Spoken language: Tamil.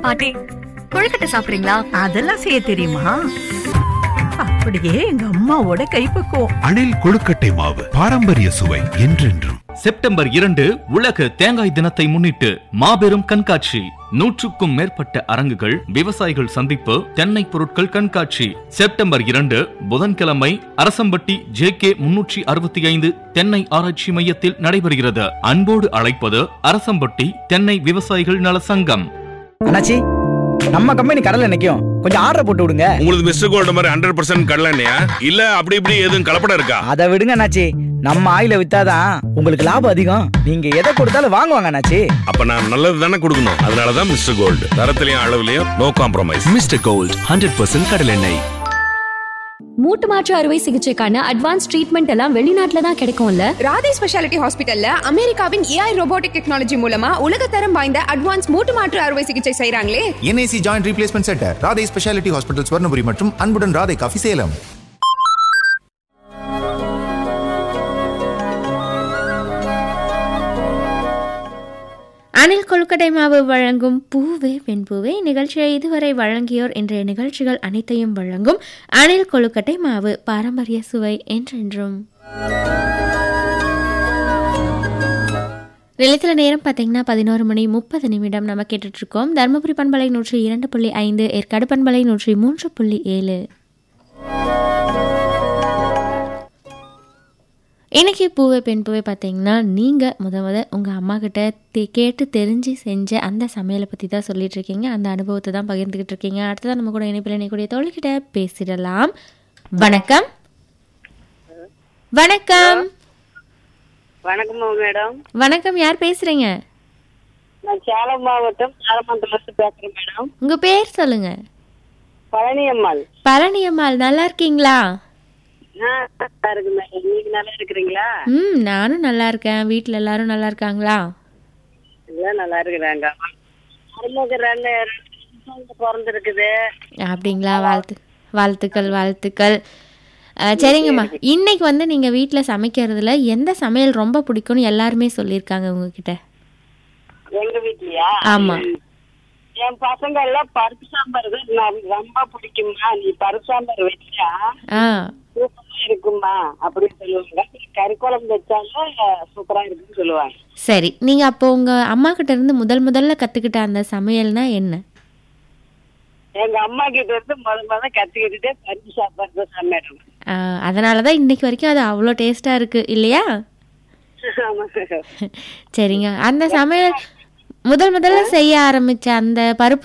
பாட்டி கொழுக்கட்டை சாப்பிடுறீங்களா அதெல்லாம் செய்ய தெரியுமா அப்படியே எங்க அம்மாவோட கைப்பக்குவம் அணில் கொழுக்கட்டை மாவு பாரம்பரிய சுவை என்றென்றும் செப்டம்பர் இரண்டு உலக தேங்காய் தினத்தை முன்னிட்டு மாபெரும் கண்காட்சி நூற்றுக்கும் மேற்பட்ட அரங்குகள் விவசாயிகள் சந்திப்பு தென்னை பொருட்கள் கண்காட்சி செப்டம்பர் இரண்டு புதன்கிழமை அரசம்பட்டி ஜே கே முன்னூற்றி அறுபத்தி ஐந்து தென்னை ஆராய்ச்சி மையத்தில் நடைபெறுகிறது அன்போடு அழைப்பது அரசம்பட்டி தென்னை விவசாயிகள் நல சங்கம் அண்ணாச்சி நம்ம கம்பெனி கடல்ல நிக்கும் கொஞ்சம் ஆர்டர் போட்டு விடுங்க உங்களுக்கு மிஸ்டர் கோல்டு மாதிரி ஹண்ட்ரட் பர்சன்ட் கடலண்ணையா இல்ல அப்படி இப்படி எதுவும் கலப்படம் இருக்கா அதை விடுங்க அண்ணாச்சி நம்ம ஆயில வித்தாதான் உங்களுக்கு லாபம் அதிகம் நீங்க எதை கொடுத்தாலும் வாங்குவாங்க அண்ணாச்சி அப்ப நான் நல்லது தானே கொடுக்கணும் அதனாலதான் மிஸ்டர் கோல்டு தரத்திலையும் அளவுலயும் no compromise Mister Gold hundred percent கடலெண்ணெய் மூட்டு மாற்று அறுவை சிகிச்சைக்கான அட்வான்ஸ் ட்ரீட்மெண்ட் எல்லாம் வெளிநாட்டுல தான் கிடைக்கும்ல ராதே ஸ்பெஷாலிட்டி ஹாஸ்பிட்டல்ல அமெரிக்காவின் ஏஐ ரோபோட்டிக் டெக்னாலஜி மூலமா உலகத்தரம் வாய்ந்த அட்வான்ஸ் மூட்டு மாற்று அறுவை சிகிச்சை செய்றாங்களே N I C joint replacement centre Radhai speciality hospital Swarnapuri மற்றும் அன்புடன் ராதை காஃபி சேலம் அணில் கொழுக்கட்டை மாவு வழங்கும் பூவே வெண்பூவே நிகழ்ச்சியை இதுவரை வழங்கியோர் இன்றைய நிகழ்ச்சிகள் அனைத்தையும் வழங்கும் அணில் கொழுக்கட்டை மாவு பாரம்பரிய சுவை என்றென்றும் நிலையத்தில் நேரம் பார்த்தீங்கன்னா பதினோரு மணி முப்பது நிமிடம் நம்ம கேட்டுட்டு இருக்கோம் தருமபுரி பண்பலை நூற்றி இரண்டு புள்ளி ஐந்து ஏற்காடு பண்பலை நூற்றி மூன்று புள்ளி ஏழு இன்னைக்கு பூவை பெண் பூவை பார்த்தீங்கன்னா நீங்கள் முத முத உங்கள் அம்மா கிட்ட தெ கேட்டு தெரிஞ்சு செஞ்ச அந்த சமையலை பற்றி தான் சொல்லிட்டு இருக்கீங்க அந்த அனுபவத்தை தான் பகிர்ந்துக்கிட்டு இருக்கீங்க அடுத்ததான் நம்ம கூட இணைப்பில் இணைக்கூடிய தோழிக்கிட்ட பேசிடலாம் வணக்கம் வணக்கம் வணக்கம் மேடம் வணக்கம் யார் பேசுகிறீங்க நான் சேலம் மாவட்டம் ஆரம்பந்திலிருந்து பேசுறேன் மேடம் உங்கள் பேர் சொல்லுங்க பழனியம்மாள் பழனியம்மாள் நல்லா இருக்கீங்களா ஆ, நல்லா இருக்கு மேடம் நீங்க நல்லா இருக்கிறீங்களா ம் நானும் நல்லா இருக்கேன் வீட்டில் எல்லாரும் நல்லா இருக்காங்களா எல்லாம் நல்லா இருக்கிறாங்க மருமக ரெண்டு ரெண்டு பிறந்திருக்குது அப்படிங்களா வாழ்த்து வாழ்த்துக்கள் வாழ்த்துக்கள் அஹ், சரிங்கம்மா இன்னைக்கு வந்து நீங்கள் வீட்டில் சமைக்கிறதுல எந்த சமையல் ரொம்ப பிடிக்கும்னு எல்லாருமே சொல்லியிருக்காங்க உங்ககிட்ட எங்க வீட்லயா ஆமா. என் பசங்க எல்லாம் பருப்பு சாம்பார் தான் நான் ரொம்ப பிடிக்குமா நீ பருப்பு சாம்பார் வச்சா ஆ சூப்பரா இருக்குமா அப்படின்னு சொல்லுவாங்க கறி குழம்பு வச்சாலும் சூப்பரா இருக்குன்னு சொல்லுவாங்க சரி நீங்கள் அப்போ உங்கள் அம்மா கிட்ட இருந்து முதல் முதல்ல கற்றுக்கிட்ட அந்த சமையல்னா என்ன எங்க அம்மா கிட்ட இருந்து முத முத கத்துக்கிட்டுட்டே பருப்பு சாம்பார் தான் மேடம் அதனால தான் இன்னைக்கு வரைக்கும் அது அவ்வளோ டேஸ்ட்டாக இருக்குது இல்லையா ஆமா சரிங்க அந்த சமையல் முதல் முதல்ல செய்ய ஆரம்பித்த அந்த பருப்பு